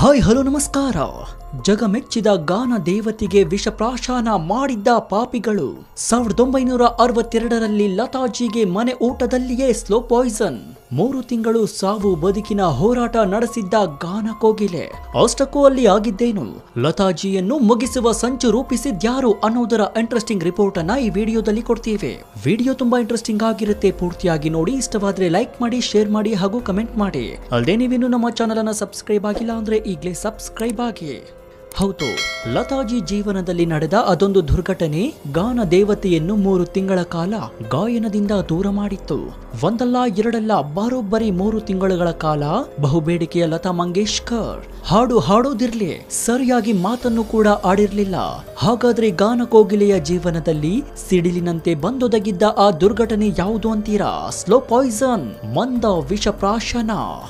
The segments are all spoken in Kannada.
ಹಾಯ್ ಹಲೋ ನಮಸ್ಕಾರ ಜಗಮೆಚ್ಚಿದ ಗಾನ ದೇವತೆಗೆ ವಿಷಪ್ರಾಶಾನ ಮಾಡಿದ್ದ ಪಾಪಿಗಳು ಸಾವಿರದ ಒಂಬೈನೂರ ಅರವತ್ತೆರಡರಲ್ಲಿ ಲತಾಜಿಗೆ ಮನೆ ಊಟದಲ್ಲಿಯೇ ಸ್ಲೋ ಪಾಯ್ಸನ್ ಮೂರು ತಿಂಗಳು ಸಾವು ಬದುಕಿನ ಹೋರಾಟ ನಡೆಸಿದ್ದ ಗಾನ ಕೋಗಿಲೆ ಅಷ್ಟಕ್ಕೂ ಅಲ್ಲಿ ಆಗಿದ್ದೇನು ಲತಾಜಿಯನ್ನು ಮುಗಿಸುವ ಸಂಚು ರೂಪಿಸಿದ್ಯಾರು ಅನ್ನೋದರ ಇಂಟ್ರೆಸ್ಟಿಂಗ್ ರಿಪೋರ್ಟ್ ಅನ್ನ ಈ ವಿಡಿಯೋದಲ್ಲಿ ಕೊಡ್ತೀವಿ ವಿಡಿಯೋ ತುಂಬಾ ಇಂಟ್ರೆಸ್ಟಿಂಗ್ ಆಗಿರುತ್ತೆ ಪೂರ್ತಿಯಾಗಿ ನೋಡಿ ಇಷ್ಟವಾದ್ರೆ ಲೈಕ್ ಮಾಡಿ ಶೇರ್ ಮಾಡಿ ಹಾಗೂ ಕಮೆಂಟ್ ಮಾಡಿ ಅಲ್ಲದೆ ನೀವಿನ್ನು ನಮ್ಮ ಚಾನಲ್ ಅನ್ನ ಸಬ್ಸ್ಕ್ರೈಬ್ ಆಗಿಲ್ಲ ಅಂದ್ರೆ ಈಗಲೇ ಸಬ್ಸ್ಕ್ರೈಬ್ ಆಗಿ ಹೌದು ಲತಾಜಿ ಜೀವನದಲ್ಲಿ ನಡೆದ ಅದೊಂದು ದುರ್ಘಟನೆ ಗಾನ ದೇವತೆಯನ್ನು ಮೂರು ತಿಂಗಳ ಕಾಲ ಗಾಯನದಿಂದ ದೂರ ಮಾಡಿತ್ತು ಒಂದಲ್ಲ ಎರಡಲ್ಲ ಬರೋಬ್ಬರಿ ಮೂರು ತಿಂಗಳುಗಳ ಕಾಲ ಬಹುಬೇಡಿಕೆಯ ಲತಾ ಮಂಗೇಶ್ಕರ್ ಹಾಡು ಹಾಡೋದಿರ್ಲಿ ಸರಿಯಾಗಿ ಮಾತನ್ನು ಕೂಡ ಆಡಿರ್ಲಿಲ್ಲ ಹಾಗಾದ್ರೆ ಗಾನ ಕೋಗಿಲೆಯ ಜೀವನದಲ್ಲಿ ಸಿಡಿಲಿನಂತೆ ಬಂದೊದಗಿದ್ದ ಆ ದುರ್ಘಟನೆ ಯಾವುದು ಅಂತೀರಾ ಸ್ಲೋ ಪಾಯ್ಸನ್ ಮಂದ ವಿಷಪ್ರಾಶನ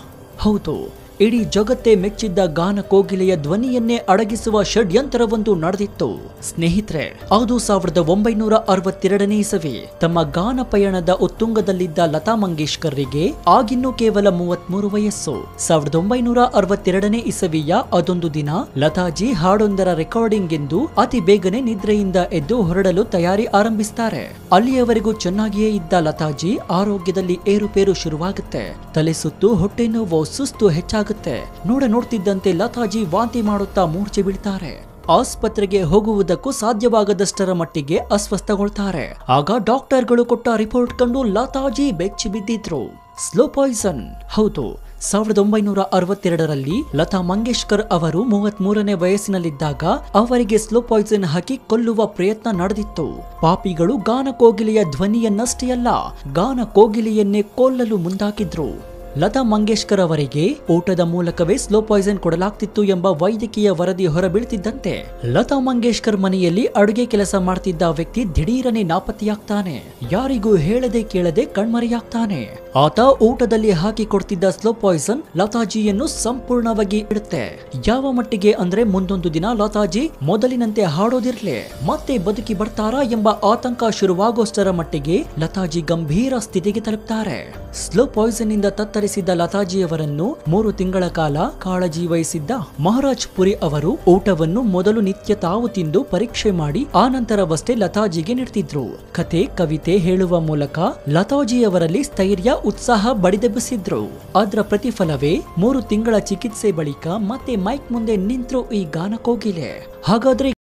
ಹೌದು ಇಡೀ ಜಗತ್ತೇ ಮೆಚ್ಚಿದ್ದ ಗಾನ ಕೋಗಿಲೆಯ ಧ್ವನಿಯನ್ನೇ ಅಡಗಿಸುವ ಷಡ್ಯಂತರವೊಂದು ನಡೆದಿತ್ತು ಸ್ನೇಹಿತರೆ ಅದು ಸಾವಿರದ ಒಂಬೈನೂರ ಅರವತ್ತೆರಡನೇ ಇಸವಿ ತಮ್ಮ ಗಾನ ಪಯಣದ ಉತ್ತುಂಗದಲ್ಲಿದ್ದ ಲತಾ ಮಂಗೇಶ್ಕರ್ರಿಗೆ ಆಗಿನ್ನೂ ಕೇವಲ ಮೂವತ್ಮೂರು ವಯಸ್ಸು ಸಾವಿರದ ಒಂಬೈನೂರ ಅರವತ್ತೆರಡನೇ ಇಸವಿಯ ಅದೊಂದು ದಿನ ಲತಾಜಿ ಹಾಡೊಂದರ ರೆಕಾರ್ಡಿಂಗ್ ಎಂದು ಅತಿ ಬೇಗನೆ ನಿದ್ರೆಯಿಂದ ಎದ್ದು ಹೊರಡಲು ತಯಾರಿ ಆರಂಭಿಸ್ತಾರೆ ಅಲ್ಲಿಯವರೆಗೂ ಚೆನ್ನಾಗಿಯೇ ಇದ್ದ ಲತಾಜಿ ಆರೋಗ್ಯದಲ್ಲಿ ಏರುಪೇರು ಶುರುವಾಗುತ್ತೆ ತಲೆ ಸುತ್ತು ಹೊಟ್ಟೆ ನೋವು ಸುಸ್ತು ಹೆಚ್ಚಾಗುತ್ತೆ ನೋಡ ನೋಡ್ತಿದ್ದಂತೆ ಲತಾಜಿ ವಾಂತಿ ಮಾಡುತ್ತಾ ಮೂರ್ಛೆ ಬೀಳ್ತಾರೆ ಆಸ್ಪತ್ರೆಗೆ ಹೋಗುವುದಕ್ಕೂ ಸಾಧ್ಯವಾಗದಷ್ಟರ ಮಟ್ಟಿಗೆ ಅಸ್ವಸ್ಥಗೊಳ್ತಾರೆ ಆಗ ಡಾಕ್ಟರ್ಗಳು ಕೊಟ್ಟ ರಿಪೋರ್ಟ್ ಕಂಡು ಲತಾಜಿ ಬೆಚ್ಚಿ ಬಿದ್ದಿದ್ರು ಸ್ಲೋ ಪಾಯ್ಸನ್ ಹೌದು ಸಾವಿರದ ಒಂಬೈನೂರ ಅರವತ್ತೆರಡರಲ್ಲಿ ಲತಾ ಮಂಗೇಶ್ಕರ್ ಅವರು ಮೂವತ್ತ್ ಮೂರನೇ ವಯಸ್ಸಿನಲ್ಲಿದ್ದಾಗ ಅವರಿಗೆ ಸ್ಲೋ ಪಾಯ್ಸನ್ ಹಾಕಿ ಕೊಲ್ಲುವ ಪ್ರಯತ್ನ ನಡೆದಿತ್ತು ಪಾಪಿಗಳು ಗಾನ ಕೋಗಿಲೆಯ ಧ್ವನಿಯನ್ನಷ್ಟೇ ಅಲ್ಲ ಗಾನ ಕೋಗಿಲೆಯನ್ನೇ ಕೊಲ್ಲಲು ಮುಂದಾಕಿದ್ರು ಲತಾ ಮಂಗೇಶ್ಕರ್ ಅವರಿಗೆ ಊಟದ ಮೂಲಕವೇ ಸ್ಲೋ ಪಾಯ್ಸನ್ ಕೊಡಲಾಗ್ತಿತ್ತು ಎಂಬ ವೈದ್ಯಕೀಯ ವರದಿ ಹೊರಬೀಳ್ತಿದ್ದಂತೆ ಲತಾ ಮಂಗೇಶ್ಕರ್ ಮನೆಯಲ್ಲಿ ಅಡುಗೆ ಕೆಲಸ ಮಾಡ್ತಿದ್ದ ವ್ಯಕ್ತಿ ದಿಢೀರನೆ ನಾಪತ್ತೆಯಾಗ್ತಾನೆ ಯಾರಿಗೂ ಹೇಳದೆ ಕೇಳದೆ ಕಣ್ಮರೆಯಾಗ್ತಾನೆ ಆತ ಊಟದಲ್ಲಿ ಹಾಕಿ ಕೊಡ್ತಿದ್ದ ಸ್ಲೋ ಪಾಯ್ಸನ್ ಲತಾಜಿಯನ್ನು ಸಂಪೂರ್ಣವಾಗಿ ಇಡುತ್ತೆ ಯಾವ ಮಟ್ಟಿಗೆ ಅಂದ್ರೆ ಮುಂದೊಂದು ದಿನ ಲತಾಜಿ ಮೊದಲಿನಂತೆ ಹಾಡೋದಿರ್ಲೆ ಮತ್ತೆ ಬದುಕಿ ಬರ್ತಾರಾ ಎಂಬ ಆತಂಕ ಶುರುವಾಗೋಷ್ಟರ ಮಟ್ಟಿಗೆ ಲತಾಜಿ ಗಂಭೀರ ಸ್ಥಿತಿಗೆ ತಲುಪ್ತಾರೆ ಸ್ಲೋ ಪಾಯ್ಸನ್ ಇಂದ ತತ್ತರಿಸಿದ್ದ ಲತಾಜಿಯವರನ್ನು ಮೂರು ತಿಂಗಳ ಕಾಲ ಕಾಳಜಿ ವಹಿಸಿದ್ದ ಮಹಾರಾಜ್ ಪುರಿ ಅವರು ಊಟವನ್ನು ಮೊದಲು ನಿತ್ಯ ತಾವು ತಿಂದು ಪರೀಕ್ಷೆ ಮಾಡಿ ಆನಂತರವಷ್ಟೇ ಲತಾಜಿಗೆ ನೀಡ್ತಿದ್ರು ಕತೆ ಕವಿತೆ ಹೇಳುವ ಮೂಲಕ ಲತಾಜಿಯವರಲ್ಲಿ ಸ್ಥೈರ್ಯ ಉತ್ಸಾಹ ಬಡಿದೆಬ್ಬಿಸಿದ್ರು ಅದರ ಪ್ರತಿಫಲವೇ ಮೂರು ತಿಂಗಳ ಚಿಕಿತ್ಸೆ ಬಳಿಕ ಮತ್ತೆ ಮೈಕ್ ಮುಂದೆ ನಿಂತ್ರು ಈ ಗಾನ ಕೋಗಿಲೆ ಹಾಗಾದ್ರೆ